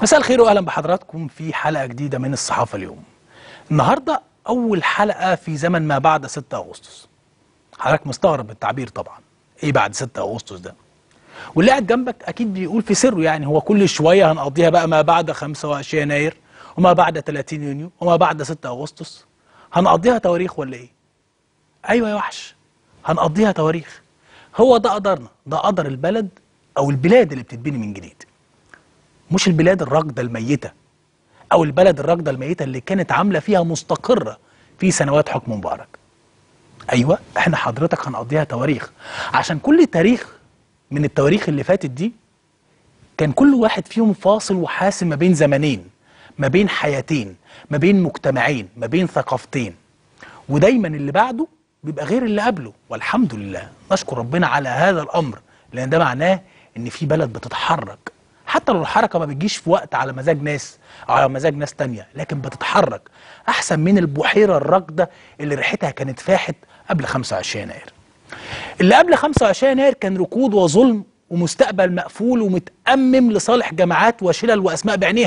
مساء الخير واهلا بحضراتكم في حلقه جديده من الصحافه اليوم. النهارده اول حلقه في زمن ما بعد 6 اغسطس. حضرتك مستغرب بالتعبير طبعا. ايه بعد 6 اغسطس ده؟ واللي قاعد جنبك اكيد بيقول في سره يعني هو كل شويه هنقضيها بقى ما بعد 25 يناير وما بعد 30 يونيو وما بعد 6 اغسطس. هنقضيها تواريخ ولا ايه؟ ايوه يا وحش. هنقضيها تواريخ. هو ده قدرنا، ده قدر البلد او البلاد اللي بتتبني من جديد. مش البلاد الراكده الميته او البلد الراكده الميته اللي كانت عامله فيها مستقره في سنوات حكم مبارك ايوه احنا حضرتك هنقضيها تواريخ عشان كل تاريخ من التواريخ اللي فاتت دي كان كل واحد فيهم فاصل وحاسم ما بين زمنين ما بين حياتين ما بين مجتمعين ما بين ثقافتين ودايما اللي بعده بيبقى غير اللي قبله والحمد لله نشكر ربنا على هذا الامر لان ده معناه ان في بلد بتتحرك حتى لو الحركه ما بتجيش في وقت على مزاج ناس او على مزاج ناس تانية لكن بتتحرك احسن من البحيره الراكده اللي ريحتها كانت فاحت قبل 25 يناير اللي قبل 25 يناير كان ركود وظلم ومستقبل مقفول ومتأمم لصالح جماعات وشلل واسماء بعينيها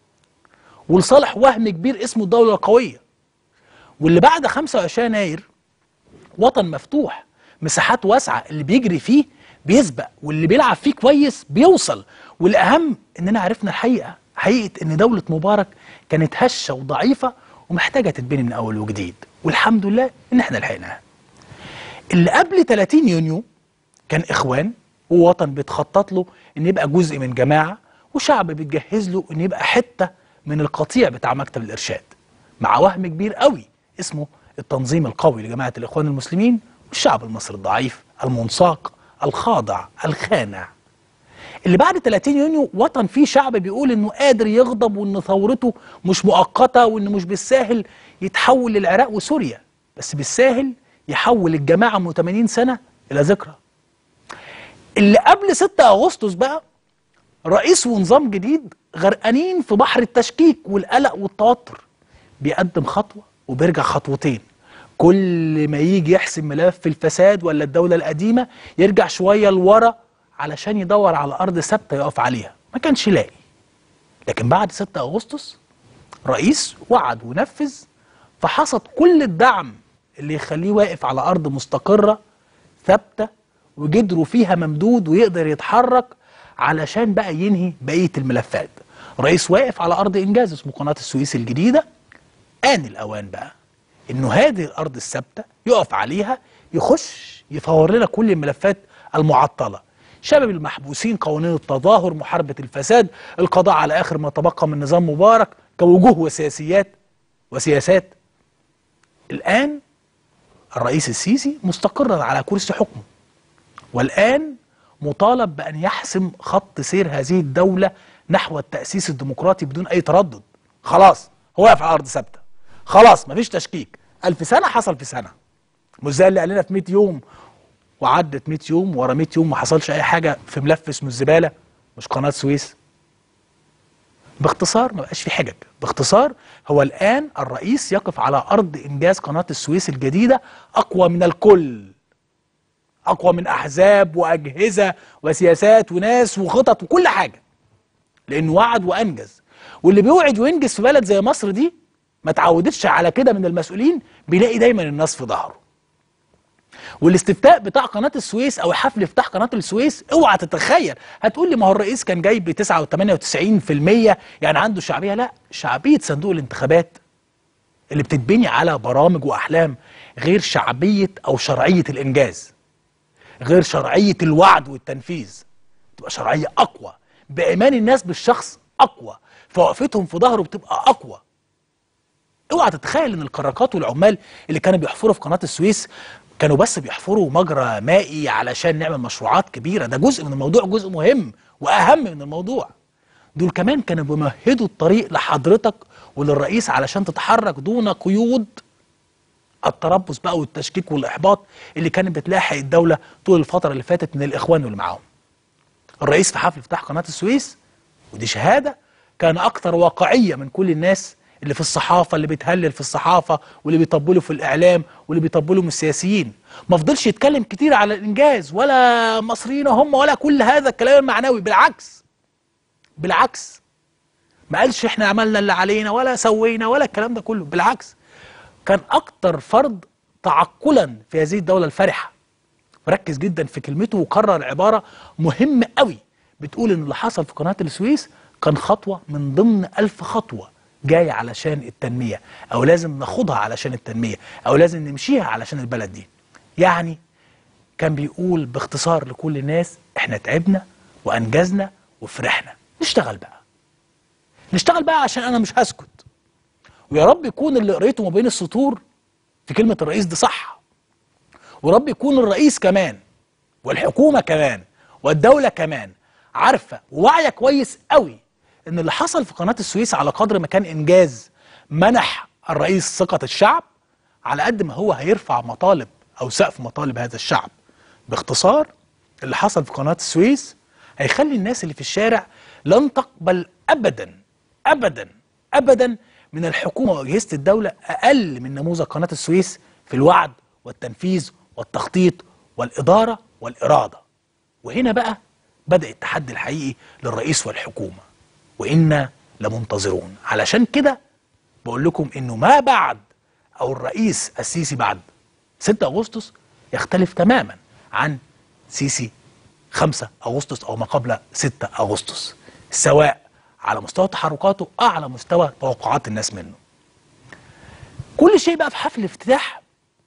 ولصالح وهم كبير اسمه الدوله القويه واللي بعد 25 يناير وطن مفتوح مساحات واسعه اللي بيجري فيه بيسبق واللي بيلعب فيه كويس بيوصل والاهم اننا عرفنا الحقيقه حقيقه ان دوله مبارك كانت هشه وضعيفه ومحتاجه تتبني من اول وجديد والحمد لله ان احنا لحقناها اللي قبل 30 يونيو كان اخوان ووطن بيتخطط له ان يبقى جزء من جماعه وشعب بيتجهز له ان يبقى حته من القطيع بتاع مكتب الارشاد مع وهم كبير قوي اسمه التنظيم القوي لجماعه الاخوان المسلمين والشعب المصري الضعيف المنساق الخاضع الخانع اللي بعد 30 يونيو وطن فيه شعب بيقول انه قادر يغضب وان ثورته مش مؤقته وان مش بالساهل يتحول للعراق وسوريا بس بالساهل يحول الجماعه من 80 سنه الى ذكرى اللي قبل 6 اغسطس بقى رئيس ونظام جديد غرقانين في بحر التشكيك والقلق والتوتر بيقدم خطوه وبيرجع خطوتين كل ما يجي يحسم ملف الفساد ولا الدولة القديمة يرجع شوية لورا علشان يدور على أرض ثابتة يقف عليها ما كانش لاقي لكن بعد 6 أغسطس رئيس وعد ونفذ فحصد كل الدعم اللي يخليه واقف على أرض مستقرة ثابتة وجدره فيها ممدود ويقدر يتحرك علشان بقى ينهي بقية الملفات رئيس واقف على أرض إنجاز اسمه قناة السويس الجديدة آن الأوان بقى انه هذه الارض الثابته يقف عليها يخش يفور لنا كل الملفات المعطله شباب المحبوسين قوانين التظاهر محاربه الفساد القضاء على اخر ما تبقى من نظام مبارك كوجوه وسياسيات وسياسات الان الرئيس السيسي مستقرا على كرسي حكمه والان مطالب بان يحسم خط سير هذه الدوله نحو التاسيس الديمقراطي بدون اي تردد خلاص هو واقف على ارض ثابته خلاص مفيش تشكيك ألف سنة حصل في سنة مش زي اللي قال لنا في 100 يوم وعدت 100 يوم ورا 100 يوم ما حصلش أي حاجة في ملف اسمه الزبالة مش قناة سويس باختصار ما بقاش في حجج باختصار هو الآن الرئيس يقف على أرض إنجاز قناة السويس الجديدة أقوى من الكل أقوى من أحزاب وأجهزة وسياسات وناس وخطط وكل حاجة لأنه وعد وأنجز واللي بيوعد وينجز في بلد زي مصر دي ما تعودتش على كده من المسؤولين بيلاقي دايما الناس في ظهره والاستفتاء بتاع قناه السويس او حفل افتتاح قناه السويس اوعى تتخيل هتقول لي ما هو الرئيس كان جايب ب 99% يعني عنده شعبيه لا شعبيه صندوق الانتخابات اللي بتتبني على برامج واحلام غير شعبيه او شرعيه الانجاز غير شرعيه الوعد والتنفيذ تبقى شرعيه اقوى بايمان الناس بالشخص اقوى فوقفتهم في ظهره بتبقى اقوى اوعى تتخيل ان الكراكات والعمال اللي كانوا بيحفروا في قناه السويس كانوا بس بيحفروا مجرى مائي علشان نعمل مشروعات كبيره ده جزء من الموضوع جزء مهم واهم من الموضوع دول كمان كانوا بيمهدوا الطريق لحضرتك وللرئيس علشان تتحرك دون قيود التربص بقى والتشكيك والاحباط اللي كانت بتلاحق الدوله طول الفتره اللي فاتت من الاخوان واللي معاهم الرئيس في حفل افتتاح قناه السويس ودي شهاده كان اكثر واقعيه من كل الناس اللي في الصحافة اللي بيتهلل في الصحافة واللي بيطبلوا في الإعلام واللي بيطبلوا من السياسيين ما فضلش يتكلم كتير على الإنجاز ولا مصريين هم ولا كل هذا الكلام المعنوي بالعكس بالعكس ما قالش احنا عملنا اللي علينا ولا سوينا ولا الكلام ده كله بالعكس كان اكتر فرد تعقلا في هذه الدولة الفرحة مركز جدا في كلمته وكرر عبارة مهمة قوي بتقول ان اللي حصل في قناة السويس كان خطوة من ضمن ألف خطوة جاية علشان التنمية أو لازم ناخدها علشان التنمية أو لازم نمشيها علشان البلد دي يعني كان بيقول باختصار لكل الناس احنا تعبنا وأنجزنا وفرحنا نشتغل بقى نشتغل بقى عشان أنا مش هسكت ويا رب يكون اللي قريته ما بين السطور في كلمة الرئيس دي صح ورب يكون الرئيس كمان والحكومة كمان والدولة كمان عارفة وواعية كويس قوي ان اللي حصل في قناة السويس على قدر ما كان انجاز منح الرئيس ثقة الشعب على قد ما هو هيرفع مطالب او سقف مطالب هذا الشعب باختصار اللي حصل في قناة السويس هيخلي الناس اللي في الشارع لن تقبل ابدا ابدا ابدا من الحكومة واجهزة الدولة اقل من نموذج قناة السويس في الوعد والتنفيذ والتخطيط والإدارة والإرادة وهنا بقى بدأ التحدي الحقيقي للرئيس والحكومة وإنا لمنتظرون علشان كده بقول لكم إنه ما بعد أو الرئيس السيسي بعد 6 أغسطس يختلف تماما عن سيسي 5 أغسطس أو ما قبل 6 أغسطس سواء على مستوى تحركاته أو على مستوى توقعات الناس منه كل شيء بقى في حفل الافتتاح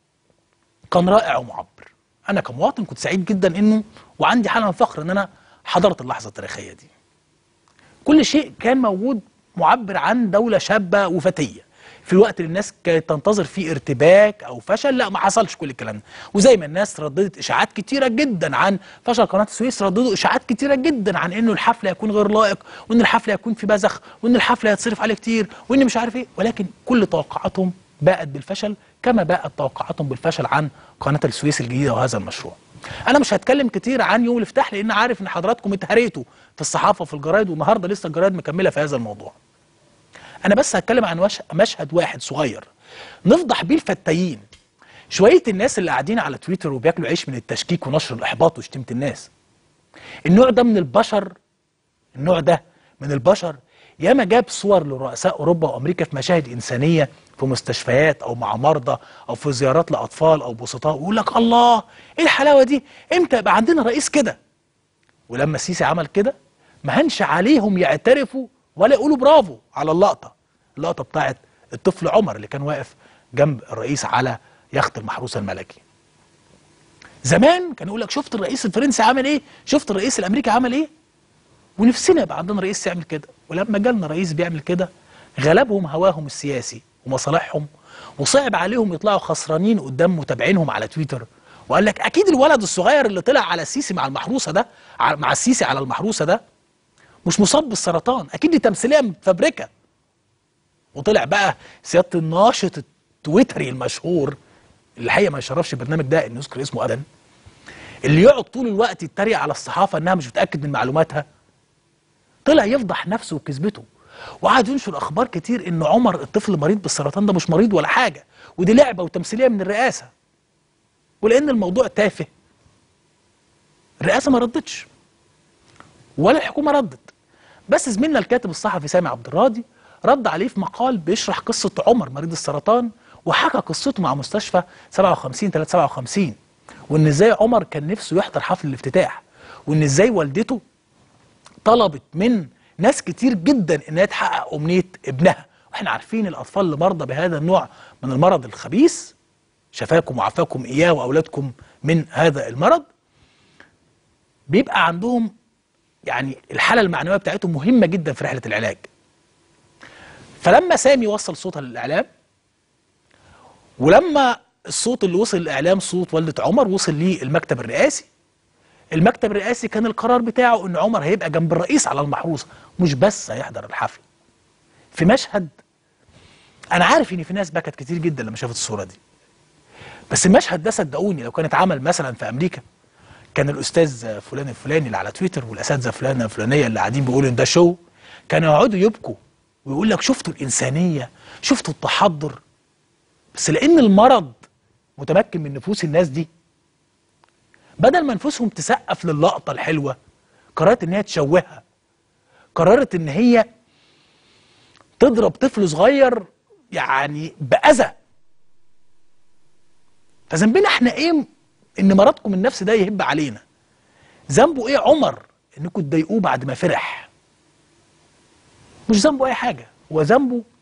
كان رائع ومعبر انا كمواطن كنت سعيد جدا انه وعندي حاله من الفخر ان انا حضرت اللحظه التاريخيه دي كل شيء كان موجود معبر عن دوله شابه وفتيه في الوقت اللي الناس كانت تنتظر فيه ارتباك او فشل لا ما حصلش كل الكلام ده وزي ما الناس رددت اشاعات كتيره جدا عن فشل قناه السويس رددوا اشاعات كتيره جدا عن انه الحفل هيكون غير لائق وان الحفل هيكون في بذخ وان الحفل هيتصرف عليه كتير وان مش عارف ايه ولكن كل توقعاتهم باءت بالفشل كما باءت توقعاتهم بالفشل عن قناه السويس الجديده وهذا المشروع. انا مش هتكلم كتير عن يوم الافتتاح لان عارف ان حضراتكم اتهريتوا في الصحافه وفي الجرايد والنهارده لسه الجرايد مكمله في هذا الموضوع. انا بس هتكلم عن وش- مشهد واحد صغير نفضح بيه الفتايين. شويه الناس اللي قاعدين على تويتر وبياكلوا عيش من التشكيك ونشر الاحباط وشتيمه الناس. النوع ده من البشر النوع ده من البشر ياما جاب صور لرؤساء اوروبا وامريكا في مشاهد انسانيه في مستشفيات او مع مرضى او في زيارات لاطفال او بسطاء ويقول لك الله ايه الحلاوه دي امتى يبقى عندنا رئيس كده ولما السيسي عمل كده ما هنش عليهم يعترفوا ولا يقولوا برافو على اللقطه اللقطه بتاعت الطفل عمر اللي كان واقف جنب الرئيس على يخت المحروس الملكي زمان كان يقول لك شفت الرئيس الفرنسي عمل ايه شفت الرئيس الامريكي عمل ايه ونفسنا يبقى عندنا رئيس يعمل كده ولما جالنا رئيس بيعمل كده غلبهم هواهم السياسي ومصالحهم وصعب عليهم يطلعوا خسرانين قدام متابعينهم على تويتر وقال لك اكيد الولد الصغير اللي طلع على السيسي مع المحروسه ده ع- مع السيسي على المحروسه ده مش مصاب بالسرطان اكيد دي تمثيليه متفبركه وطلع بقى سياده الناشط التويتري المشهور اللي الحقيقه ما يشرفش البرنامج ده ان يذكر اسمه ابدا اللي يقعد طول الوقت يتريق على الصحافه انها مش متاكد من معلوماتها طلع يفضح نفسه وكذبته وقعد ينشر اخبار كتير ان عمر الطفل مريض بالسرطان ده مش مريض ولا حاجه ودي لعبه وتمثيليه من الرئاسه ولان الموضوع تافه الرئاسه ما ردتش ولا الحكومه ردت بس زميلنا الكاتب الصحفي سامي عبد الراضي رد عليه في مقال بيشرح قصه عمر مريض السرطان وحكى قصته مع مستشفى 57 357 وان ازاي عمر كان نفسه يحضر حفل الافتتاح وان ازاي والدته طلبت من ناس كتير جدا انها تحقق امنيه ابنها واحنا عارفين الاطفال اللي مرضى بهذا النوع من المرض الخبيث شفاكم وعافاكم اياه واولادكم من هذا المرض بيبقى عندهم يعني الحاله المعنويه بتاعتهم مهمه جدا في رحله العلاج فلما سامي وصل صوتها للاعلام ولما الصوت اللي وصل للاعلام صوت والده عمر وصل للمكتب الرئاسي المكتب الرئاسي كان القرار بتاعه ان عمر هيبقى جنب الرئيس على المحروسه مش بس هيحضر الحفل في مشهد انا عارف ان في ناس بكت كتير جدا لما شافت الصوره دي بس المشهد ده صدقوني لو كان اتعمل مثلا في امريكا كان الاستاذ فلان الفلاني اللي على تويتر والاساتذه فلانه الفلانيه اللي قاعدين بيقولوا ان ده شو كانوا يقعدوا يبكوا ويقول لك شفتوا الانسانيه شفتوا التحضر بس لان المرض متمكن من نفوس الناس دي بدل ما نفوسهم تسقف للقطه الحلوه قررت ان هي تشوهها قررت ان هي تضرب طفل صغير يعني باذى فذنبنا احنا ايه ان مرضكم النفس ده يهب علينا ذنبه ايه عمر انكم تضايقوه بعد ما فرح مش ذنبه اي حاجه هو ذنبه